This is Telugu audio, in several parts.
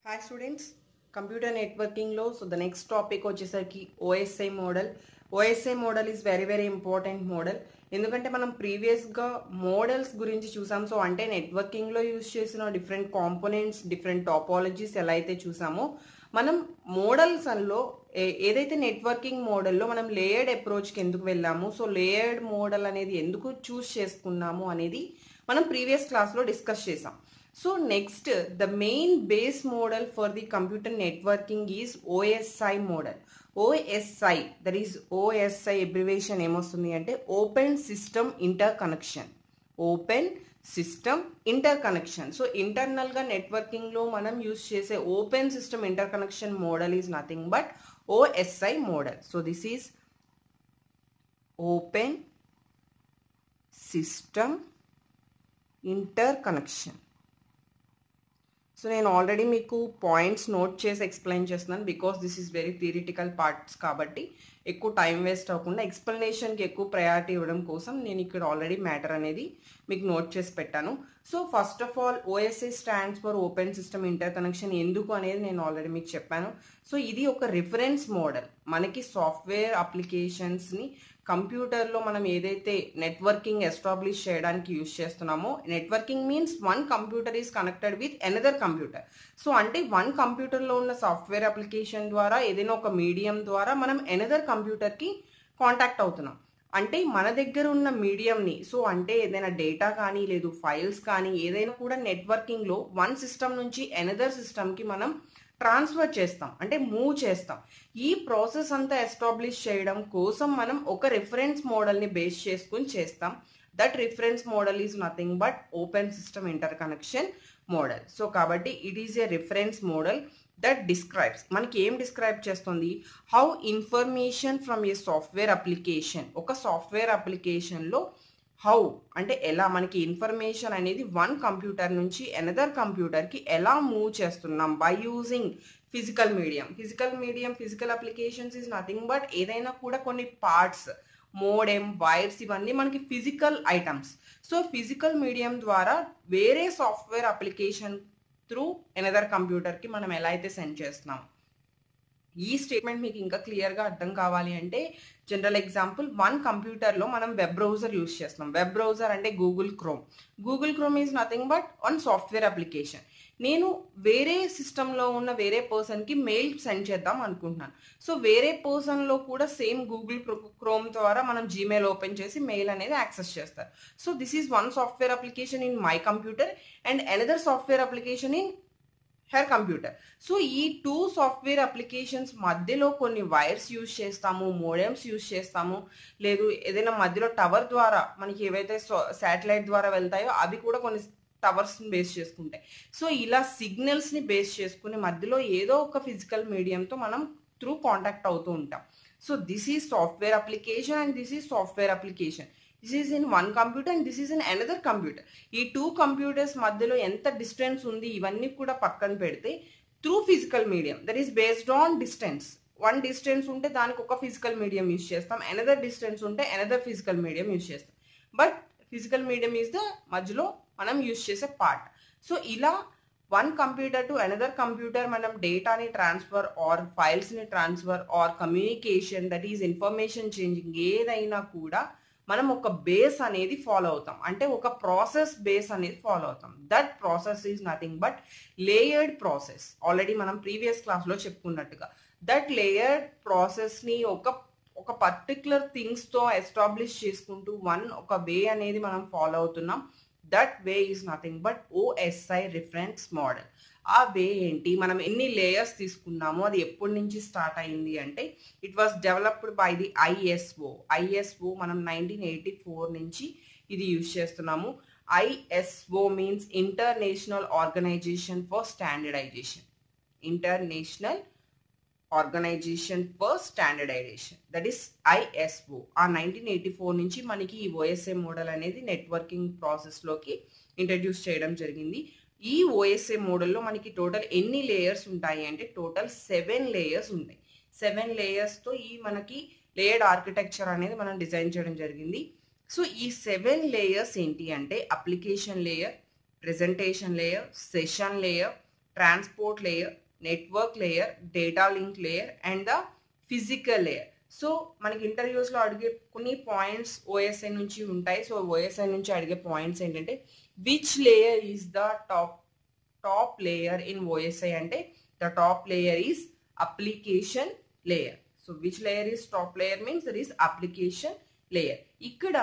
హాయ్ స్టూడెంట్స్ కంప్యూటర్ నెట్వర్కింగ్లో సో ద నెక్స్ట్ టాపిక్ వచ్చేసరికి OSI model OSI model is very very important model ఎందుకంటే మనం ప్రీవియస్గా మోడల్స్ గురించి చూసాం సో అంటే నెట్వర్కింగ్లో యూజ్ చేసిన డిఫరెంట్ కాంపోనెంట్స్ డిఫరెంట్ టాపాలజీస్ ఎలా అయితే చూసామో మనం మోడల్స్ అల్లో ఏ- ఏదైతే నెట్వర్కింగ్ మోడల్లో మనం లేయర్డ్ అప్రోచ్కి ఎందుకు వెళ్ళాము సో లేయర్డ్ మోడల్ అనేది ఎందుకు చూస్ చేసుకున్నాము అనేది మనం ప్రీవియస్ క్లాస్లో డిస్కస్ చేసాం so next the main base model for the computer networking is OSI model OSI that is OSI abbreviation ఏమొస్తుంది అంటే open system interconnection open system interconnection so ఇంటర్నల్గా నెట్వర్కింగ్లో మనం యూస్ చేసే open system interconnection model is nothing but OSI model so this is open system interconnection so నేను ఆల్రెడీ మీకు పాయింట్స్ నోట్ చేసి ఎక్స్ప్లెయిన్ చేస్తున్నాను because this is very theoretical parts కాబట్టి ఎక్కువ టైం వేస్ట్ అవ్వకుండా ఎక్స్ప్లెనేషన్కి ఎక్కువ ప్రయారిటీ ఇవ్వడం కోసం నేను ఇక్కడ ఆల్రెడీ మ్యాటర్ అనేది మీకు నోట్ చేసి పెట్టాను so first of all OSI stands for open system interconnection ఎందుకు అనేది నేను ఆల్రెడీ మీకు చెప్పాను సో ఇది ఒక రిఫరెన్స్ మోడల్ మనకి సాఫ్ట్వేర్ అప్లికేషన్స్ని కంప్యూటర్లో మనం ఏదైతే నెట్వర్కింగ్ ఎస్టాబ్లిష్ చేయడానికి యూజ్ చేస్తున్నామో networking means one computer is connected with another computer so అంటే వన్ కంప్యూటర్లో ఉన్న సాఫ్ట్వేర్ అప్లికేషన్ ద్వారా ఏదైనా ఒక మీడియం ద్వారా మనం ఎనదర్ కంప్యూటర్కి కాంటాక్ట్ అవుతున్నాం అంటే మన దగ్గర ఉన్న మీడియంని సో అంటే ఏదైనా డేటా కానీ లేదు ఫైల్స్ కానీ ఏదైనా కూడా నెట్వర్కింగ్లో వన్ సిస్టమ్ నుంచి ఎనదర్ సిస్టమ్కి మనం ట్రాన్స్ఫర్ చేస్తాం అంటే మూవ్ చేస్తాం ఈ ప్రాసెస్ అంతా ఎస్టాబ్లిష్ చేయడం కోసం మనం ఒక రిఫరెన్స్ మోడల్ని బేస్ చేసుకుని చేస్తాం that reference model is nothing but open system interconnection model so కాబట్టి it is a reference model that describes మనకి ఏం డిస్క్రైబ్ చేస్తుంది how information from a software application ఒక సాఫ్ట్వేర్ అప్లికేషన్లో హౌ అంటే ఎలా మనకి ఇన్ఫర్మేషన్ అనేది వన్ కంప్యూటర్ నుంచి ఎనదర్ కంప్యూటర్కి ఎలా మూవ్ చేస్తున్నాం by using physical medium physical medium physical applications is nothing but ఏదైనా కూడా కొన్ని పార్ట్స్ మోడెం వైర్స్ ఇవన్నీ మనకి physical items so physical medium ద్వారా వేరే సాఫ్ట్వేర్ అప్లికేషన్ త్రూ ఎనదర్ కంప్యూటర్కి మనం ఎలా అయితే సెండ్ చేస్తున్నాం ఈ స్టేట్మెంట్ మీకు ఇంకా క్లియర్గా అర్థం కావాలి అంటే జనరల్ ఎగ్జాంపుల్ వన్ కంప్యూటర్లో మనం వెబ్ బ్రౌజర్ యూస్ చేస్తున్నాం వెబ్ బ్రౌజర్ అంటే Google Chrome Google Chrome is nothing but one software application నేను వేరే సిస్టంలో ఉన్న వేరే పర్సన్కి మెయిల్ సెండ్ చేద్దాం అనుకుంటున్నాను సో వేరే పర్సన్లో కూడా సేమ్ గూగుల్ క్రోమ్ ద్వారా మనం జీమెయిల్ ఓపెన్ చేసి మెయిల్ అనేది యాక్సెస్ చేస్తారు so this is one software application in my computer and another software application in her computer so ఈ టూ సాఫ్ట్వేర్ అప్లికేషన్స్ మధ్యలో కొన్ని వైర్స్ యూజ్ చేస్తాము మోడెమ్స్ యూజ్ చేస్తాము లేదు ఏదైనా మధ్యలో టవర్ ద్వారా మనకి ఏవైతే శాటిలైట్ ద్వారా వెళ్తాయో అవి కూడా కొన్ని టవర్స్ని బేస్ చేసుకుంటాయి సో ఇలా సిగ్నల్స్ని బేస్ చేసుకుని మధ్యలో ఏదో ఒక ఫిజికల్ మీడియంతో మనం త్రూ కాంటాక్ట్ అవుతూ ఉంటాం so this is software application and this is software application this is in one computer and this is in another computer ఈ టూ కంప్యూటర్స్ మధ్యలో ఎంత డిస్టెన్స్ ఉంది ఇవన్నీ కూడా పక్కన పెడితే through physical medium that is based on distance one distance ఉంటే దానికి ఒక ఫిజికల్ మీడియం యూస్ చేస్తాం అనదర్ డిస్టెన్స్ ఉంటే అనదర్ ఫిజికల్ మీడియం యూస్ చేస్తాం but physical medium is the మధ్యలో మనం యూస్ చేసే పార్ట్ సో ఇలా one computer to another computer మనం డేటాని ట్రాన్స్ఫర్ ఆర్ ఫైల్స్ని transfer or communication that is information changing ఏదైనా కూడా మనం ఒక బేస్ అనేది ఫాలో అవుతాం అంటే ఒక ప్రాసెస్ బేస్ అనేది ఫాలో అవుతాం that process is nothing but layered process already మనం ప్రీవియస్ క్లాస్లో చెప్పుకున్నట్టుగా దట్ లేయర్డ్ ప్రాసెస్ని ఒక ఒక పర్టికులర్ థింగ్స్తో ఎస్టాబ్లిష్ చేసుకుంటూ వన్ ఒక వే అనేది మనం ఫాలో అవుతున్నాం that way is nothing but OSI reference model ఆ వే ఏంటి మనం ఎన్ని లేయర్స్ తీసుకున్నామో అది ఎప్పటి నుంచి స్టార్ట్ అయింది అంటే it was developed by the ISO ISO మనం నైన్టీన్ ఎయిటీ ఫోర్ నుంచి ఇది యూజ్ చేస్తున్నాము ISO means international organization for standardization international organization for standardization that is ISO ఆ నైన్టీన్ ఎయిటీ ఫోర్ నుంచి మనకి ఈ ఓఎస్ఏ మోడల్ అనేది నెట్వర్కింగ్ ప్రాసెస్లోకి ఇంట్రడ్యూస్ చేయడం జరిగింది ఈ ఓఎస్ఏ మోడల్లో మనకి టోటల్ ఎన్ని లేయర్స్ ఉంటాయి అంటే టోటల్ సెవెన్ లేయర్స్ ఉంటాయి సెవెన్ లేయర్స్తో ఈ మనకి లేయర్డ్ ఆర్కిటెక్చర్ అనేది మనం డిజైన్ చేయడం జరిగింది సో ఈ సెవెన్ లేయర్స్ ఏంటి అంటే application layer presentation layer session layer transport layer network layer data link layer and the physical layer so మనకి ఇంటర్వ్యూస్లో అడిగే కొన్ని పాయింట్స్ ఓఎస్ఐ నుంచి ఉంటాయి సో ఓఎస్ఐ నుంచి అడిగే పాయింట్స్ ఏంటంటే which layer is the top top layer in OSI అంటే the top layer is application layer so which layer is top layer means there is application layer ఇక్కడ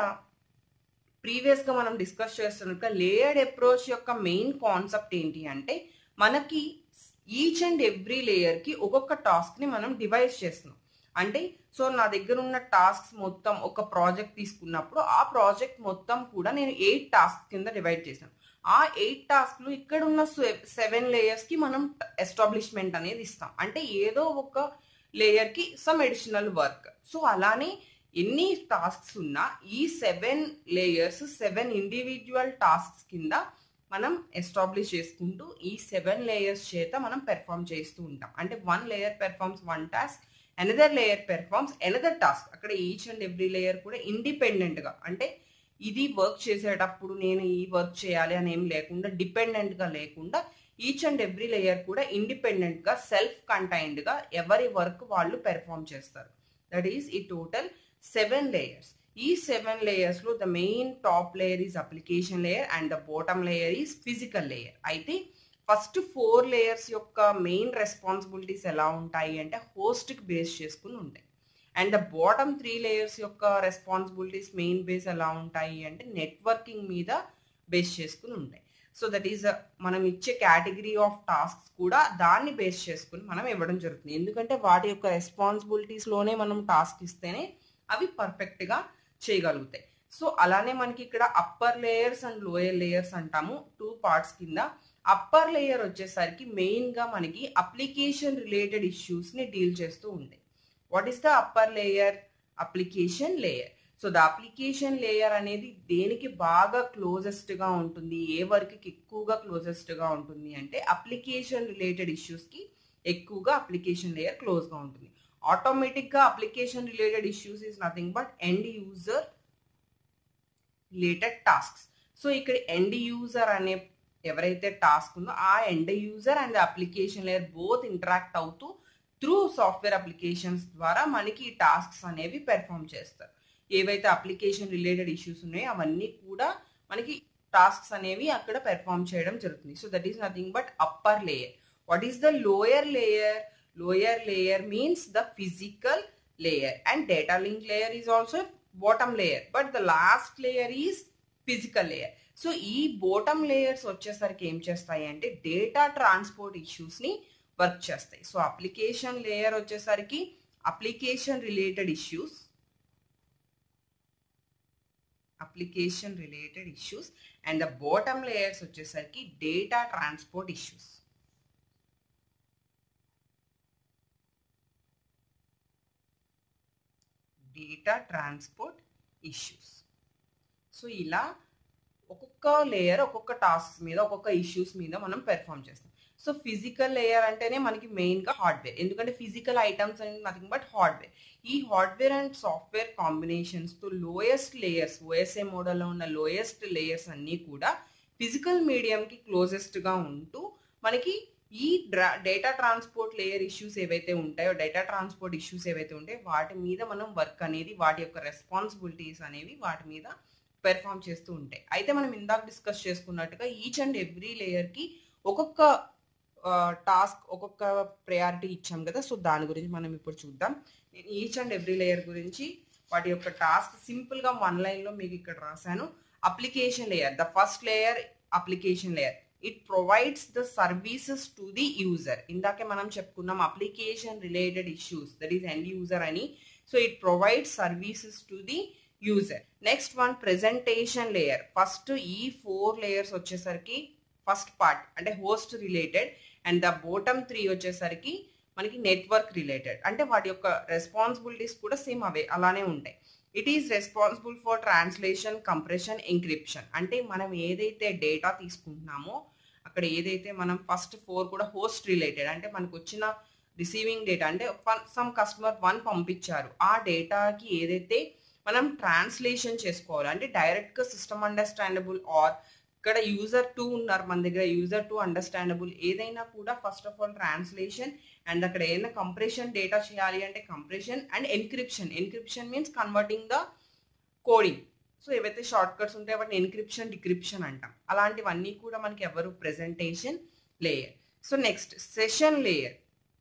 ప్రీవియస్గా మనం డిస్కస్ చేస్తున్నట్టుగా లేయర్డ్ అప్రోచ్ యొక్క మెయిన్ కాన్సెప్ట్ ఏంటి అంటే మనకి ఈచ్ అండ్ ఎవ్రీ లేయర్కి ఒక్కొక్క టాస్క్ని మనం డివైడ్ చేస్తున్నాం అంటే సో నా దగ్గర ఉన్న టాస్క్స్ మొత్తం ఒక ప్రాజెక్ట్ తీసుకున్నప్పుడు ఆ ప్రాజెక్ట్ మొత్తం కూడా నేను ఎయిట్ టాస్క్ కింద డివైడ్ చేశాను ఆ ఎయిట్ టాస్క్లు ఇక్కడ ఉన్న సెవెన్ లేయర్స్కి మనం ఎస్టాబ్లిష్మెంట్ అనేది ఇస్తాం అంటే ఏదో ఒక లేయర్కి సమ్ అడిషనల్ వర్క్ సో అలానే ఎన్ని టాస్క్స్ ఉన్నా ఈ seven layers seven individual tasks కింద మనం ఎస్టాబ్లిష్ చేసుకుంటూ ఈ సెవెన్ లేయర్స్ చేత మనం పెర్ఫామ్ చేస్తూ ఉంటాం అంటే one layer performs one task another layer performs another task అక్కడ ఈచ్ అండ్ ఎవ్రీ లేయర్ కూడా ఇండిపెండెంట్గా అంటే ఇది వర్క్ చేసేటప్పుడు నేను ఈ వర్క్ చేయాలి అని ఏం లేకుండా డిపెండెంట్గా లేకుండా ఈచ్ అండ్ ఎవ్రీ లేయర్ కూడా ఇండిపెండెంట్గా సెల్ఫ్ కంటైన్డ్గా ఎవరి వర్క్ వాళ్ళు పెర్ఫామ్ చేస్తారు దట్ ఈస్ ఈ టోటల్ సెవెన్ లేయర్స్ ఈ సెవెన్ లేయర్స్లో the main top layer is application layer and the bottom layer is physical layer అయితే ఫస్ట్ ఫోర్ లేయర్స్ యొక్క మెయిన్ రెస్పాన్సిబిలిటీస్ ఎలా ఉంటాయి అంటే హోస్ట్కి బేస్ చేసుకుని ఉంటాయి and the bottom three layers యొక్క రెస్పాన్సిబిలిటీస్ మెయిన్ బేస్ ఎలా ఉంటాయి అంటే నెట్వర్కింగ్ మీద బేస్ చేసుకుని ఉంటాయి సో దట్ ఈస్ మనం ఇచ్చే కేటగిరీ ఆఫ్ టాస్క్స్ కూడా దాన్ని బేస్ చేసుకుని మనం ఇవ్వడం జరుగుతుంది ఎందుకంటే వాటి యొక్క రెస్పాన్సిబిలిటీస్లోనే మనం టాస్క్ ఇస్తేనే అవి పర్ఫెక్ట్గా చేయగలుగుతాయి సో అలానే మనకి ఇక్కడ upper layers and lower layers అంటాము టూ పార్ట్స్ కింద అప్పర్ లేయర్ వచ్చేసరికి మెయిన్గా మనకి అప్లికేషన్ రిలేటెడ్ ఇష్యూస్ని డీల్ చేస్తూ ఉంటాయి what is the upper layer application layer so the application layer అనేది దేనికి బాగా క్లోజెస్ట్గా ఉంటుంది ఏ వర్క్కి ఎక్కువగా క్లోజెస్ట్గా ఉంటుంది అంటే అప్లికేషన్ రిలేటెడ్ ఇష్యూస్కి ఎక్కువగా అప్లికేషన్ లేయర్ క్లోజ్గా ఉంటుంది ఆటోమేటిక్గా application related issues is nothing but end user related tasks so ఇక్కడ ఎండ్ యూజర్ అనే ఎవరైతే టాస్క్ ఉందో ఆ end user and application layer both interact అవుతూ త్రూ సాఫ్ట్వేర్ అప్లికేషన్స్ ద్వారా మనకి ఈ టాస్క్స్ అనేవి పెర్ఫామ్ చేస్తారు ఏవైతే అప్లికేషన్ రిలేటెడ్ ఇష్యూస్ ఉన్నాయో అవన్నీ కూడా మనకి టాస్క్స్ అనేవి అక్కడ పెర్ఫామ్ చేయడం జరుగుతుంది so that is nothing but upper layer what is the lower layer lower layer means the physical layer and data link layer is also bottom layer but the last layer is physical layer so ఈ బాటమ్ లేయర్స్ వచ్చేసరికి ఏం చేస్తాయి అంటే డేటా ట్రాన్స్పోర్ట్ ఇష్యూస్ని వర్క్ చేస్తాయి సో అప్లికేషన్ లేయర్ వచ్చేసరికి application related issues application related issues and the bottom layers వచ్చేసరికి data transport issues data transport issues so ఇలా ఒక్కొక్క లేయర్ ఒక్కొక్క టాస్క్ మీద ఒక్కొక్క ఇష్యూస్ మీద మనం పెర్ఫామ్ చేస్తాం సో ఫిజికల్ లేయర్ అంటేనే మనకి మెయిన్గా హార్డ్వేర్ ఎందుకంటే ఫిజికల్ ఐటమ్స్ అనేది నథింగ్ బట్ హార్డ్వేర్ ఈ హార్డ్వేర్ అండ్ సాఫ్ట్వేర్ కాంబినేషన్స్తో లోయెస్ట్ లేయర్స్ ఓఎస్ఏ మోడల్లో ఉన్న లోయెస్ట్ లేయర్స్ అన్నీ కూడా ఫిజికల్ మీడియంకి క్లోజెస్ట్గా ఉంటూ మనకి ఈ డ్రా డేటా ట్రాన్స్పోర్ట్ లేయర్ ఇష్యూస్ ఏవైతే ఉంటాయో డేటా ట్రాన్స్పోర్ట్ ఇష్యూస్ ఏవైతే ఉంటాయో వాటి మీద మనం వర్క్ అనేది వాటి యొక్క రెస్పాన్సిబిలిటీస్ అనేవి వాటి మీద పెర్ఫామ్ చేస్తూ ఉంటాయి అయితే మనం ఇందాక డిస్కస్ చేసుకున్నట్టుగా ఈచ్ అండ్ ఎవ్రీ లేయర్కి ఒక్కొక్క టాస్క్ ఒక్కొక్క ప్రయారిటీ ఇచ్చాం కదా సో దాని గురించి మనం ఇప్పుడు చూద్దాం నేను ఈచ్ అండ్ ఎవ్రీ లేయర్ గురించి వాటి యొక్క టాస్క్ సింపుల్గా వన్ లైన్లో మీకు ఇక్కడ రాశాను application layer the first layer application layer it provides the services to the user ఇందాకే మనం చెప్పుకున్నాం application related issues that is end user అని so it provides services to the user next one presentation layer first ఈ ఫోర్ లేయర్స్ వచ్చేసరికి ఫస్ట్ పార్ట్ అంటే host related and the bottom three వచ్చేసరికి మనకి నెట్వర్క్ రిలేటెడ్ అంటే వాటి యొక్క రెస్పాన్సిబిలిటీస్ కూడా సేమ్ అవే అలానే ఉంటాయి it is responsible for translation compression encryption అంటే మనం ఏదైతే డేటా తీసుకుంటున్నామో అక్కడ ఏదైతే మనం ఫస్ట్ ఫోర్ కూడా హోస్ట్ రిలేటెడ్ అంటే మనకు వచ్చిన రిసీవింగ్ డేటా అంటే సమ్ కస్టమర్ వన్ పంపించారు ఆ డేటాకి ఏదైతే మనం ట్రాన్స్లేషన్ చేసుకోవాలి అంటే డైరెక్ట్గా సిస్టమ్ అండర్స్టాండబుల్ ఆర్ ఇక్కడ యూజర్ టూ ఉన్నారు మన దగ్గర యూజర్ టూ అండర్స్టాండబుల్ ఏదైనా కూడా first of all translation and అక్కడ ఏదైనా కంప్రెషన్ డేటా చేయాలి అంటే compression and encryption encryption means converting the coding so ఏవైతే షార్ట్ కట్స్ ఉంటాయో వాటిని ఎన్క్రిప్షన్ డిక్రిప్షన్ అంటాం అలాంటివన్నీ కూడా మనకి ఎవరు presentation layer so next session layer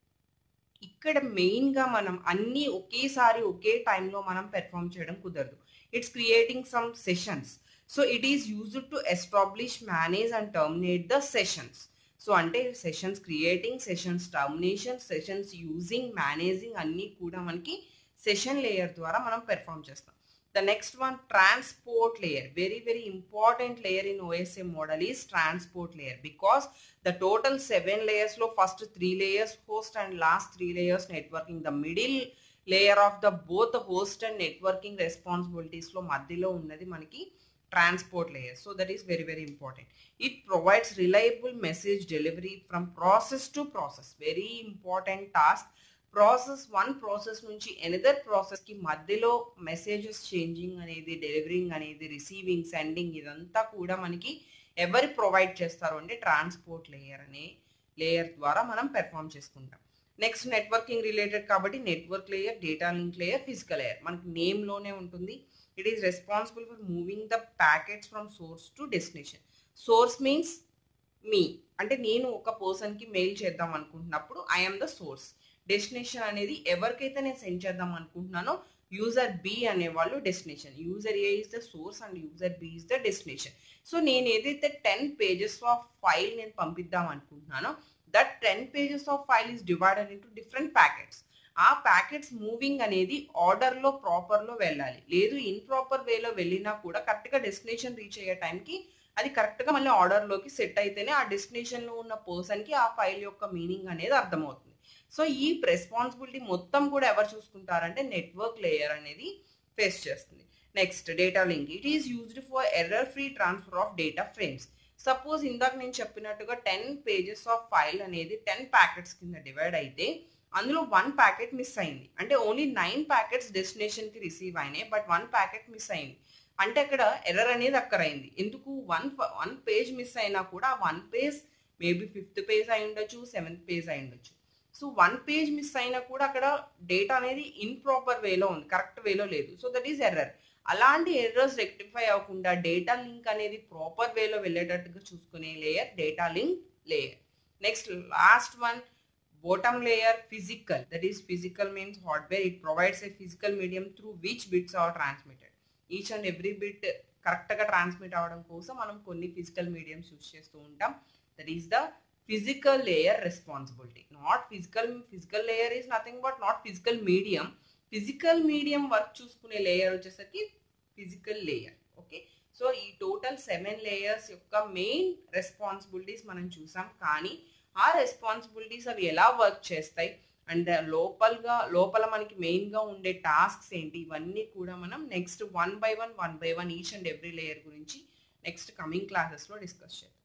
ఇక్కడ మెయిన్గా మనం అన్నీ ఒకేసారి ఒకే టైంలో మనం పెర్ఫామ్ చేయడం కుదరదు it's creating some sessions so it is used to establish manage and terminate the sessions so అంటే sessions creating sessions termination sessions using managing అన్నీ కూడా మనకి సెషన్ లేయర్ ద్వారా మనం పెర్ఫామ్ చేస్తాం the next one transport layer very very important layer in OSA model is transport layer because the total seven లేయర్స్లో first three layers host and last three layers networking the middle layer of the both host and networking రెస్పాన్సిబిలిటీస్లో మధ్యలో ఉన్నది మనకి transport layer so that is very very important it provides reliable message delivery from process to process very important task process one process నుంచి ఎనదర్ ప్రాసెస్కి మధ్యలో మెసేజెస్ చేంజింగ్ అనేది డెలివరింగ్ అనేది రిసీవింగ్ సెండింగ్ ఇదంతా కూడా మనకి ఎవరు ప్రొవైడ్ చేస్తారు అంటే ట్రాన్స్పోర్ట్ లేయర్ అనే లేయర్ ద్వారా మనం పెర్ఫామ్ చేసుకుంటాం నెక్స్ట్ నెట్వర్కింగ్ రిలేటెడ్ కాబట్టి network layer data link layer physical layer మనకి నేమ్లోనే ఉంటుంది it is responsible for moving the packets from source to destination source means me అంటే నేను ఒక పర్సన్కి మెయిల్ చేద్దాం అనుకుంటున్నప్పుడు ఐఎమ్ ద సోర్స్ డెస్టినేషన్ అనేది ఎవరికైతే నేను సెండ్ చేద్దాం అనుకుంటున్నానో యూజర్ బి అనేవాళ్ళు destination user A is the source and user B is the destination so నేను ఏదైతే టెన్ పేజెస్ ఆఫ్ ఫైల్ నేను పంపిద్దాం అనుకుంటున్నానో that ten pages of file is divided into different packets ఆ ప్యాకెట్స్ మూవింగ్ అనేది ఆర్డర్లో ప్రాపర్లో వెళ్ళాలి లేదు ఇన్ ప్రాపర్ వేలో వెళ్ళినా కూడా కరెక్ట్గా డెస్టినేషన్ రీచ్ అయ్యే టైంకి అది కరెక్ట్గా మళ్ళీ ఆర్డర్లోకి సెట్ అయితేనే ఆ డెస్టినేషన్లో ఉన్న పర్సన్కి ఆ ఫైల్ యొక్క మీనింగ్ అనేది అర్థమవుతుంది సో ఈ రెస్పాన్సిబిలిటీ మొత్తం కూడా ఎవరు చూసుకుంటారంటే నెట్వర్క్ లేయర్ అనేది ఫేస్ చేస్తుంది next data link it is used for error free transfer of data frames suppose ఇందాక నేను చెప్పినట్టుగా టెన్ పేజెస్ ఆఫ్ ఫైల్ అనేది టెన్ ప్యాకెట్స్ కింద డివైడ్ అయితే అందులో వన్ ప్యాకెట్ మిస్ అయింది అంటే ఓన్లీ నైన్ ప్యాకెట్స్ డెస్టినేషన్కి రిసీవ్ అయినాయి బట్ వన్ ప్యాకెట్ మిస్ అయింది అంటే అక్కడ ఎర్రర్ అనేది అక్కరైంది ఎందుకు వన్ వన్ పేజ్ మిస్ అయినా కూడా one page maybe fifth page అయి ఉండొచ్చు సెవెంత్ పేజ్ అయి ఉండొచ్చు సో వన్ పేజ్ మిస్ అయినా కూడా అక్కడ డేటా అనేది ఇన్ప్రాపర్ వేలో ఉంది కరెక్ట్ వేలో లేదు సో దట్ ఈస్ ఎర్రర్ అలాంటి ఎర్రర్స్ రెక్టిఫై అవ్వకుండా డేటా లింక్ అనేది ప్రాపర్ వేలో వెళ్ళేటట్టుగా చూసుకునే layer data link layer next last one bottom layer physical that is physical means hardware it provides a physical medium through which bits are transmitted each and every bit కరెక్ట్గా ట్రాన్స్మిట్ అవ్వడం కోసం మనం కొన్ని ఫిజికల్ మీడియంస్ యూస్ చేస్తూ ఉంటాం that is the physical layer responsibility not physical physical layer is nothing but not physical medium physical medium work చూసుకునే లేయర్ వచ్చేసరికి ఫిజికల్ లేయర్ ఓకే సో ఈ టోటల్ సెవెన్ లేయర్స్ యొక్క మెయిన్ రెస్పాన్సిబిలిటీస్ మనం చూసాం కానీ ఆ రెస్పాన్సిబిలిటీస్ అవి ఎలా వర్క్ చేస్తాయి అండ్ లోపలగా లోపల మనకి మెయిన్గా ఉండే టాస్క్స్ ఏంటి ఇవన్నీ కూడా మనం next one by one one by one each and every layer గురించి నెక్స్ట్ కమింగ్ క్లాసెస్లో డిస్కస్ చేద్దాం